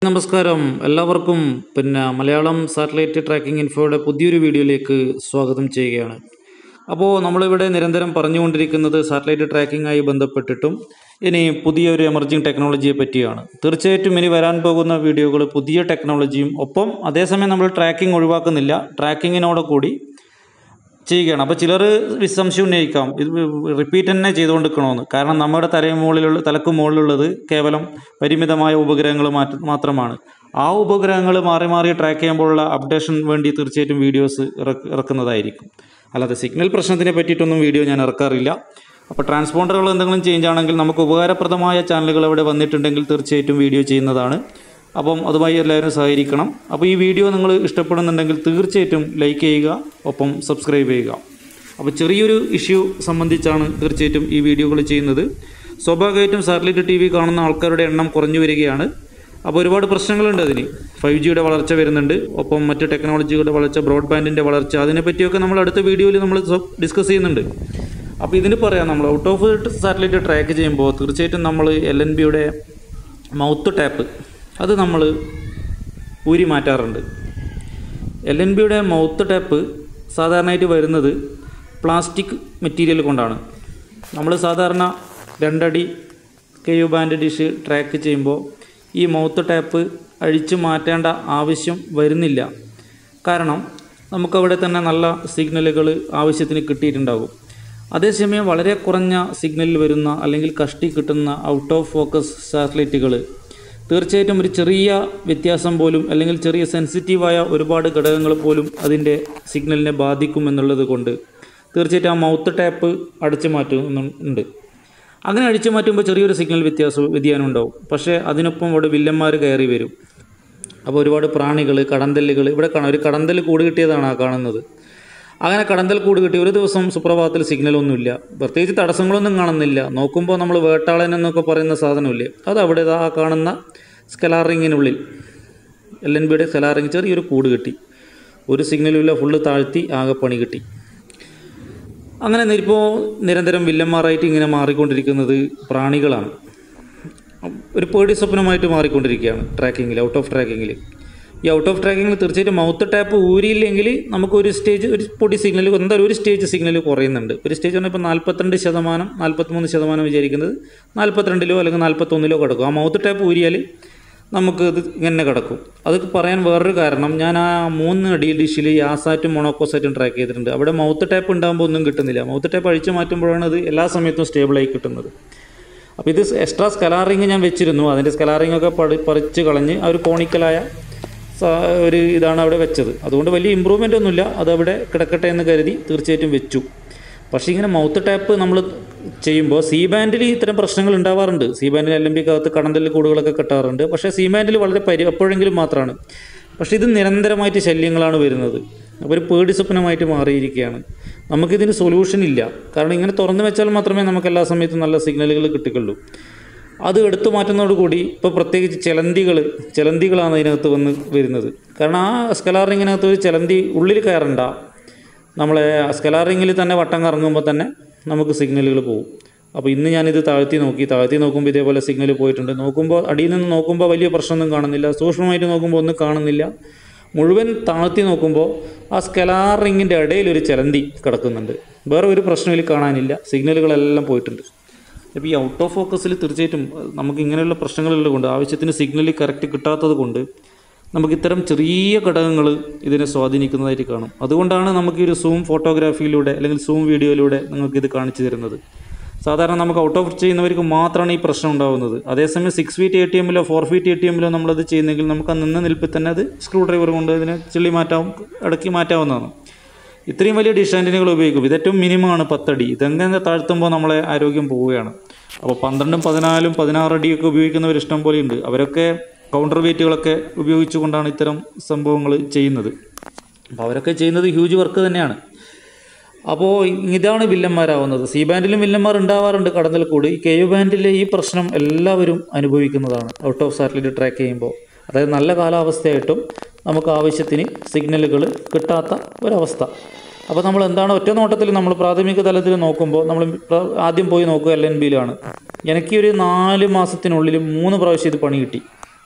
നമസ്കാരം എല്ലാവർക്കും പിന്നെ മലയാളം സാറ്റലൈറ്റ് ട്രാക്കിംഗ് ഇൻഫോയുടെ പുതിയൊരു വീഡിയോയിലേക്ക് സ്വാഗതം ചെയ്യുകയാണ് അപ്പോൾ നമ്മളിവിടെ നിരന്തരം പറഞ്ഞുകൊണ്ടിരിക്കുന്നത് സാറ്റലൈറ്റ് ട്രാക്കിംഗായി ബന്ധപ്പെട്ടിട്ടും ഇനി പുതിയൊരു എമർജിങ് ടെക്നോളജിയെ പറ്റിയാണ് തീർച്ചയായിട്ടും ഇനി വരാൻ പോകുന്ന വീഡിയോകൾ പുതിയ ടെക്നോളജിയും ഒപ്പം അതേസമയം നമ്മൾ ട്രാക്കിംഗ് ഒഴിവാക്കുന്നില്ല ട്രാക്കിങ്ങിനോട് കൂടി ചെയ്യുകയാണ് അപ്പോൾ ചിലർ സംശയം ഉന്നയിക്കാം ഇത് റിപ്പീറ്റ് തന്നെ ചെയ്തുകൊണ്ടിരിക്കണമെന്ന് കാരണം നമ്മുടെ തലയും മുകളിലുള്ള തലക്ക് മുകളിലുള്ളത് കേവലം പരിമിതമായ ഉപഗ്രഹങ്ങൾ മാറ്റ മാത്രമാണ് ആ ഉപഗ്രഹങ്ങൾ മാറി മാറി ട്രാക്ക് ചെയ്യുമ്പോഴുള്ള അപ്ഡേഷൻ വേണ്ടി തീർച്ചയായിട്ടും വീഡിയോസ് ഇറക്കുന്നതായിരിക്കും അല്ലാതെ സിഗ്നൽ പ്രശ്നത്തിനെ പറ്റിയിട്ടൊന്നും വീഡിയോ ഞാൻ ഇറക്കാറില്ല അപ്പോൾ ട്രാൻസ്പോണ്ടറുകൾ എന്തെങ്കിലും ചേഞ്ച് ആണെങ്കിൽ നമുക്ക് ഉപകാരപ്രദമായ ചാനലുകൾ അവിടെ വന്നിട്ടുണ്ടെങ്കിൽ തീർച്ചയായിട്ടും വീഡിയോ ചെയ്യുന്നതാണ് അപ്പം അതുമായി എല്ലാവരും സഹകരിക്കണം അപ്പോൾ ഈ വീഡിയോ നിങ്ങൾ ഇഷ്ടപ്പെടുന്നുണ്ടെങ്കിൽ തീർച്ചയായിട്ടും ലൈക്ക് ചെയ്യുക ഒപ്പം സബ്സ്ക്രൈബ് ചെയ്യുക അപ്പോൾ ചെറിയൊരു ഇഷ്യൂ സംബന്ധിച്ചാണ് തീർച്ചയായിട്ടും ഈ വീഡിയോകൾ ചെയ്യുന്നത് സ്വാഭാവികമായിട്ടും സാറ്റലൈറ്റ് ടി വി കാണുന്ന ആൾക്കാരുടെ എണ്ണം കുറഞ്ഞു വരികയാണ് അപ്പോൾ ഒരുപാട് പ്രശ്നങ്ങളുണ്ട് അതിന് ഫൈവ് ജിയുടെ വളർച്ച വരുന്നുണ്ട് ഒപ്പം മറ്റ് ടെക്നോളജികളുടെ വളർച്ച ബ്രോഡ്ബാൻഡിൻ്റെ വളർച്ച അതിനെപ്പറ്റിയൊക്കെ നമ്മൾ അടുത്ത വീഡിയോയിൽ നമ്മൾ ഡിസ്കസ് ചെയ്യുന്നുണ്ട് അപ്പോൾ ഇതിന് പറയാം നമ്മൾ ഔട്ട് ഓഫ് സാറ്റലൈറ്റ് ട്രാക്ക് ചെയ്യുമ്പോൾ തീർച്ചയായിട്ടും നമ്മൾ എൽ എൻ ബിയുടെ മൗത്ത് ടാപ്പ് അത് നമ്മൾ ഊരി മാറ്റാറുണ്ട് എൽ എൻ ബിയുടെ മൗത്ത് ടാപ്പ് സാധാരണയായിട്ട് വരുന്നത് പ്ലാസ്റ്റിക് മെറ്റീരിയൽ കൊണ്ടാണ് നമ്മൾ സാധാരണ രണ്ടടി K U band dish track ചെയ്യുമ്പോൾ ഈ മൗത്ത് ടാപ്പ് അഴിച്ചു മാറ്റേണ്ട ആവശ്യം വരുന്നില്ല കാരണം നമുക്കവിടെ തന്നെ നല്ല സിഗ്നലുകൾ ആവശ്യത്തിന് കിട്ടിയിട്ടുണ്ടാകും അതേസമയം വളരെ കുറഞ്ഞ സിഗ്നലിൽ വരുന്ന അല്ലെങ്കിൽ കഷ്ടി കിട്ടുന്ന ഔട്ട് ഓഫ് ഫോക്കസ് സാറ്റലൈറ്റുകൾ തീർച്ചയായിട്ടും ഒരു ചെറിയ വ്യത്യാസം പോലും അല്ലെങ്കിൽ ചെറിയ സെൻസിറ്റീവായ ഒരുപാട് ഘടകങ്ങൾ പോലും അതിൻ്റെ സിഗ്നലിനെ ബാധിക്കും എന്നുള്ളത് കൊണ്ട് തീർച്ചയായിട്ടും ആ മൗത്ത് ടാപ്പ് അടിച്ചു മാറ്റുന്നുണ്ട് അങ്ങനെ അടിച്ചു മാറ്റുമ്പോൾ ചെറിയൊരു സിഗ്നൽ വ്യത്യാസം വ്യതിയാനം ഉണ്ടാവും പക്ഷേ അതിനൊപ്പം അവിടെ വില്ലന്മാർ കയറി വരും അപ്പോൾ ഒരുപാട് പ്രാണികൾ കടന്തല്ലുകൾ ഇവിടെ കാണാം ഒരു കടന്തൽ കൂട് കിട്ടിയതാണ് ആ കാണുന്നത് അങ്ങനെ കടന്തൽ കൂട് കിട്ടി ഒരു ദിവസം സുപ്രഭാതത്തിൽ സിഗ്നലൊന്നുമില്ല പ്രത്യേകിച്ച് തടസ്സങ്ങളൊന്നും കാണുന്നില്ല നോക്കുമ്പോൾ നമ്മൾ വേട്ടാളൻ എന്നൊക്കെ പറയുന്ന സാധനമില്ലേ അത് അവിടെ ആ കാണുന്ന സ്കലാറിങ്ങിനുള്ളിൽ എൽ എൻ ബിയുടെ സ്കലാറിങ് ചെറിയൊരു കൂട് കിട്ടി ഒരു സിഗ്നലുമില്ല ഫുള്ള് താഴ്ത്തി ആകെ പണി കിട്ടി അങ്ങനെ ഇപ്പോൾ നിരന്തരം വില്ലന്മാരായിട്ട് ഇങ്ങനെ മാറിക്കൊണ്ടിരിക്കുന്നത് പ്രാണികളാണ് ഒരു പേടി സ്വപ്നമായിട്ട് മാറിക്കൊണ്ടിരിക്കുകയാണ് ട്രാക്കിങ്ങിൽ ഔട്ട് ഓഫ് ട്രാക്കിങ്ങിൽ ഈ ഔട്ട് ഓഫ് ട്രാക്കിങ്ങിൽ തീർച്ചയായിട്ടും മൗത്ത് ടാപ്പ് ഊരിയില്ലെങ്കിൽ നമുക്ക് ഒരു സ്റ്റേജ് ഒരു പൊടി സിഗ്നൽ എന്തായാലും ഒരു സ്റ്റേജ് സിഗ്നൽ കുറയുന്നുണ്ട് ഒരു സ്റ്റേജ് പറഞ്ഞാൽ ഇപ്പോൾ നാൽപ്പത്തിരണ്ട് ശതമാനം നാൽപ്പത്തിമൂന്ന് ശതമാനം വിചാരിക്കുന്നത് നാൽപ്പത്തിരണ്ടിലോ അല്ലെങ്കിൽ നാൽപ്പത്തൊന്നിലോ കിടക്കും ആ മൗത്ത് ടാപ്പ് ഊരിയാൽ നമുക്ക് ഇത് ഇങ്ങനെ കിടക്കും അത് പറയാൻ വേറൊരു കാരണം ഞാൻ ആ മൂന്ന് അടി ഡിഷിൽ യാസാറ്റും മൊണോക്കോസാറ്റും ട്രാക്ക് ചെയ്തിട്ടുണ്ട് അവിടെ മൗത്ത് ടാപ്പ് ഉണ്ടാകുമ്പോൾ ഒന്നും കിട്ടുന്നില്ല മൗത്ത് ടാപ്പ് അഴിച്ചു മാറ്റുമ്പോഴാണ് അത് എല്ലാ സമയത്തും സ്റ്റേബിളായി കിട്ടുന്നത് അപ്പോൾ ഇത് എക്സ്ട്രാ സ്കലാറിങ് ഞാൻ വെച്ചിരുന്നു അതിൻ്റെ സ്കലാറിങ് ഒക്കെ പടി പറിച്ച് കളഞ്ഞ് ആ ഒരു കോണിക്കലായ ഒരു ഇതാണ് അവിടെ വെച്ചത് അതുകൊണ്ട് വലിയ ഇമ്പ്രൂവ്മെൻ്റ് ഒന്നുമില്ല അതവിടെ കിടക്കട്ടെ എന്ന് കരുതി തീർച്ചയായിട്ടും വെച്ചു പക്ഷേ ഇങ്ങനെ മൗത്ത് ടാപ്പ് നമ്മൾ ചെയ്യുമ്പോൾ സി ബാൻഡിൽ ഇത്തരം പ്രശ്നങ്ങൾ ഉണ്ടാവാറുണ്ട് സി ബാൻഡിൽ എൽ എം ബിക്കകത്ത് കടന്തൽ കൂടുകളൊക്കെ കെട്ടാറുണ്ട് പക്ഷേ സി ബാൻഡിൽ വളരെ പരി എപ്പോഴെങ്കിലും മാത്രമാണ് പക്ഷേ ഇത് നിരന്തരമായിട്ട് ശല്യങ്ങളാണ് വരുന്നത് അപ്പോൾ ഒരു പേടി സ്വപ്നമായിട്ട് മാറിയിരിക്കുകയാണ് നമുക്കിതിന് സൊല്യൂഷൻ ഇല്ല കാരണം ഇങ്ങനെ തുറന്നു വെച്ചാൽ മാത്രമേ നമുക്ക് എല്ലാ സമയത്തും നല്ല സിഗ്നലുകൾ കിട്ടുകയുള്ളൂ അത് എടുത്തു മാറ്റുന്നതോടുകൂടി ഇപ്പോൾ പ്രത്യേകിച്ച് ചിലന്തികൾ ചിലന്തികളാണ് അതിനകത്ത് വന്ന് വരുന്നത് കാരണം ആ സ്കലാറിങ്ങിനകത്ത് ഒരു ചിലന്തി ഉള്ളിൽ കയറണ്ട നമ്മളെ സ്കലാറിങ്ങിൽ തന്നെ വട്ടം കറങ്ങുമ്പോൾ തന്നെ നമുക്ക് സിഗ്നലുകൾ പോകും അപ്പോൾ ഇന്ന് ഞാനിത് താഴ്ത്തി നോക്കി താഴ്ത്തി നോക്കുമ്പോൾ ഇതേപോലെ സിഗ്നൽ പോയിട്ടുണ്ട് നോക്കുമ്പോൾ അടിയിൽ നിന്ന് നോക്കുമ്പോൾ വലിയ പ്രശ്നമൊന്നും കാണുന്നില്ല സൂക്ഷ്മമായിട്ട് നോക്കുമ്പോൾ ഒന്നും കാണുന്നില്ല മുഴുവൻ താഴ്ത്തി നോക്കുമ്പോൾ ആ സ്കലാർ റിങ്ങിൻ്റെ ഇടയിൽ ഒരു ചിലന്തി കിടക്കുന്നുണ്ട് വേറെ ഒരു പ്രശ്നത്തിൽ കാണാനില്ല സിഗ്നലുകളെല്ലാം പോയിട്ടുണ്ട് അപ്പോൾ ഈ ഔട്ട് ഓഫ് ഫോക്കസിൽ തീർച്ചയായിട്ടും നമുക്ക് ഇങ്ങനെയുള്ള പ്രശ്നങ്ങളുള്ളത് കൊണ്ട് ആവശ്യത്തിന് സിഗ്നൽ കറക്റ്റ് കിട്ടാത്തത് കൊണ്ട് നമുക്ക് ഇത്തരം ചെറിയ ഘടകങ്ങൾ ഇതിനെ സ്വാധീനിക്കുന്നതായിട്ട് കാണും അതുകൊണ്ടാണ് നമുക്ക് ഈ ഒരു സൂം ഫോട്ടോഗ്രാഫിയിലൂടെ അല്ലെങ്കിൽ സൂം വീഡിയോയിലൂടെ നിങ്ങൾക്ക് ഇത് കാണിച്ചു തരുന്നത് സാധാരണ നമുക്ക് ഔട്ട് ഓഫ് ചെയ്യുന്നവർക്ക് മാത്രമാണ് ഈ പ്രശ്നം ഉണ്ടാകുന്നത് അതേസമയം സിക്സ് ഫീറ്റ് എ ടി എമ്മിലോ ഫോർ ഫീറ്റ് എ ടി എമ്മിലോ നമ്മളത് ചെയ്യുന്നെങ്കിൽ നമുക്ക് ആ നിന്ന നിൽപ്പിൽ തന്നെ അത് സ്ക്രൂ ഡ്രൈവർ കൊണ്ട് അതിനെ ചെള്ളി മാറ്റാവും ഇടയ്ക്ക് മാറ്റാവുന്നതാണ് ഇത്രയും വലിയ ഡിഷ് ആൻറ്റിനുകൾ ഉപയോഗിക്കും ഇത് ഏറ്റവും മിനിമമാണ് പത്തടി ഇതെങ്ങനെ താഴ്ത്തുമ്പോൾ നമ്മളെ ആരോഗ്യം പോവുകയാണ് അപ്പോൾ പന്ത്രണ്ടും പതിനാലും പതിനാറ് അടിയൊക്കെ ഉപയോഗിക്കുന്നവർ ഇഷ്ടം പോലെ ഉണ്ട് അവരൊക്കെ കൗണ്ടർ വെയിറ്റുകളൊക്കെ ഉപയോഗിച്ചുകൊണ്ടാണ് ഇത്തരം സംഭവങ്ങൾ ചെയ്യുന്നത് അപ്പോൾ അവരൊക്കെ ചെയ്യുന്നത് ഹ്യൂജ് വർക്ക് തന്നെയാണ് അപ്പോൾ ഇതാണ് വില്ലന്മാരാവുന്നത് സി ബാൻഡിലും വില്ലന്മാർ ഉണ്ടാവാറുണ്ട് കടന്നൽ കൂടി ഈ കെ യു ബാൻഡിലെ ഈ പ്രശ്നം എല്ലാവരും അനുഭവിക്കുന്നതാണ് ഔട്ട് ഓഫ് സാറ്റലൈറ്റ് ട്രാക്ക് ചെയ്യുമ്പോൾ അതായത് നല്ല കാലാവസ്ഥയായിട്ടും നമുക്ക് ആവശ്യത്തിന് സിഗ്നലുകൾ കിട്ടാത്ത ഒരവസ്ഥ അപ്പോൾ നമ്മൾ എന്താണ് ഒറ്റ നോട്ടത്തിൽ നമ്മൾ പ്രാഥമിക തലത്തിൽ നോക്കുമ്പോൾ നമ്മൾ പ്ര- ആദ്യം പോയി നോക്കുക എൽ എൻ ബിയിലാണ് എനിക്ക് ഒരു നാല് മാസത്തിനുള്ളിൽ മൂന്ന് പ്രാവശ്യം ഇത് പണി കിട്ടി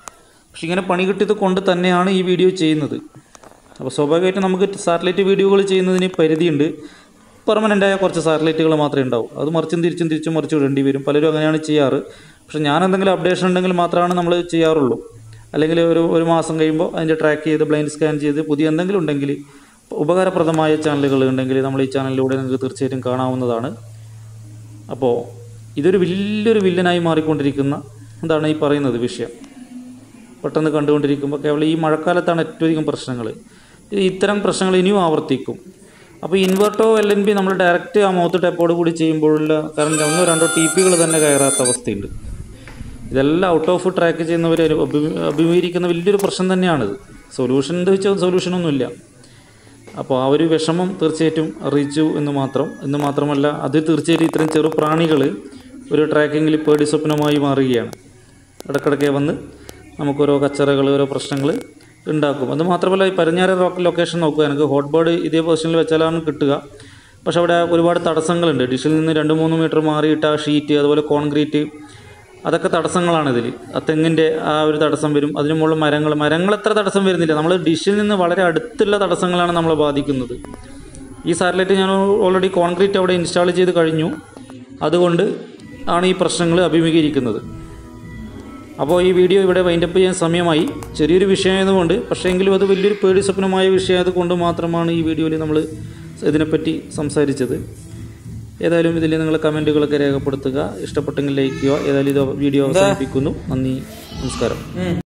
പക്ഷെ ഇങ്ങനെ പണി കിട്ടിയത് കൊണ്ട് തന്നെയാണ് ഈ വീഡിയോ ചെയ്യുന്നത് അപ്പോൾ സ്വാഭാവികമായിട്ടും നമുക്ക് സാറ്റലൈറ്റ് വീഡിയോകൾ ചെയ്യുന്നതിന് പരിധിയുണ്ട് പെർമനൻ്റായ കുറച്ച് സാറ്റലൈറ്റുകൾ മാത്രമേ ഉണ്ടാവൂ അത് മറിച്ചും തിരിച്ചും തിരിച്ചും മറിച്ചും ഇടേണ്ടി വരും പലരും അങ്ങനെയാണ് ചെയ്യാറ് പക്ഷെ ഞാൻ എന്തെങ്കിലും അപ്ഡേഷൻ ഉണ്ടെങ്കിൽ മാത്രമാണ് നമ്മൾ ചെയ്യാറുള്ളൂ അല്ലെങ്കിൽ ഒരു ഒരു മാസം കഴിയുമ്പോൾ അതിൻ്റെ ട്രാക്ക് ചെയ്ത് ബ്ലൈൻഡ് സ്കാൻ ചെയ്ത് പുതിയ എന്തെങ്കിലും ഉണ്ടെങ്കിൽ ഉപകാരപ്രദമായ ചാനലുകൾ ഉണ്ടെങ്കിൽ നമ്മൾ ഈ ചാനലിലൂടെ നിങ്ങൾക്ക് തീർച്ചയായിട്ടും കാണാവുന്നതാണ് അപ്പോൾ ഇതൊരു വലിയൊരു വില്ലനായി മാറിക്കൊണ്ടിരിക്കുന്ന എന്താണ് ഈ പറയുന്നത് വിഷയം പെട്ടെന്ന് കണ്ടുകൊണ്ടിരിക്കുമ്പോൾ കേവലം ഈ മഴക്കാലത്താണ് ഏറ്റവും അധികം പ്രശ്നങ്ങൾ ഇത്തരം പ്രശ്നങ്ങൾ ഇനിയും ആവർത്തിക്കും അപ്പോൾ ഇൻവെർട്ടോ എൽ എൻ ബി നമ്മൾ ഡയറക്റ്റ് ആ മൗത്ത് ടാപ്പോട് കൂടി ചെയ്യുമ്പോഴുള്ള കാരണം ഒന്നോ രണ്ടോ ടി പികൾ തന്നെ കയറാത്ത അവസ്ഥയുണ്ട് ഇതെല്ലാം ഔട്ട് ഓഫ് ട്രാക്ക് ചെയ്യുന്നവർ അഭി- അഭിമുഖീകരിക്കുന്ന വലിയൊരു പ്രശ്നം തന്നെയാണിത് സൊല്യൂഷൻ എന്ന് വെച്ചാൽ സൊല്യൂഷനൊന്നുമില്ല അപ്പോൾ ആ ഒരു വിഷമം തീർച്ചയായിട്ടും അറിയിച്ചു എന്ന് മാത്രം എന്ന് മാത്രമല്ല അത് തീർച്ചയായിട്ടും ഇത്തരം ചെറു പ്രാണികൾ ഒരു ട്രാക്കിങ്ങിൽ പേടി സ്വപ്നമായി മാറുകയാണ് ഇടക്കിടയ്ക്ക് വന്ന് നമുക്കോരോ കച്ചറകൾ ഓരോ പ്രശ്നങ്ങൾ ഉണ്ടാക്കും അത് മാത്രമല്ല ഈ പരഞ്ഞാറ റോക്ക് ലൊക്കേഷൻ നോക്കുക എനിക്ക് ഹോട്ട് ബോർഡ് ഇതേ പൊസിഷനിൽ വെച്ചാലാണ് കിട്ടുക പക്ഷെ അവിടെ ഒരുപാട് തടസ്സങ്ങളുണ്ട് ഡിഷിൽ നിന്ന് രണ്ട് മൂന്ന് മീറ്റർ മാറിയിട്ട ആ ഷീറ്റ് അതുപോലെ കോൺക്രീറ്റ് അതൊക്കെ തടസ്സങ്ങളാണ് ഇതിൽ ആ തെങ്ങിൻ്റെ ആ ഒരു തടസ്സം വരും അതിന് മുകളിൽ മരങ്ങൾ മരങ്ങൾ എത്ര തടസ്സം വരുന്നില്ല നമ്മൾ ഡിഷിൽ നിന്ന് വളരെ അടുത്തുള്ള തടസ്സങ്ങളാണ് നമ്മളെ ബാധിക്കുന്നത് ഈ സാറ്റലൈറ്റ് ഞാൻ ഓൾറെഡി കോൺക്രീറ്റ് അവിടെ ഇൻസ്റ്റാൾ ചെയ്ത് കഴിഞ്ഞു അതുകൊണ്ട് ആണ് ഈ പ്രശ്നങ്ങൾ അഭിമുഖീകരിക്കുന്നത് അപ്പോൾ ഈ വീഡിയോ ഇവിടെ വൈൻഡപ്പ് ചെയ്യാൻ സമയമായി ചെറിയൊരു വിഷയമായതുകൊണ്ട് പക്ഷേ എങ്കിലും അത് വലിയൊരു പേടി സ്വപ്നമായ വിഷയമായതുകൊണ്ട് മാത്രമാണ് ഈ വീഡിയോയിൽ നമ്മൾ ഇതിനെപ്പറ്റി സംസാരിച്ചത് ഏതായാലും ഇതിൽ നിങ്ങൾ കമൻറ്റുകളൊക്കെ രേഖപ്പെടുത്തുക ഇഷ്ടപ്പെട്ടെങ്കിൽ ലൈക്ക് ചെയ്യുക ഏതായാലും ഇത് വീഡിയോ അവസാനിപ്പിക്കുന്നു നന്ദി നമസ്കാരം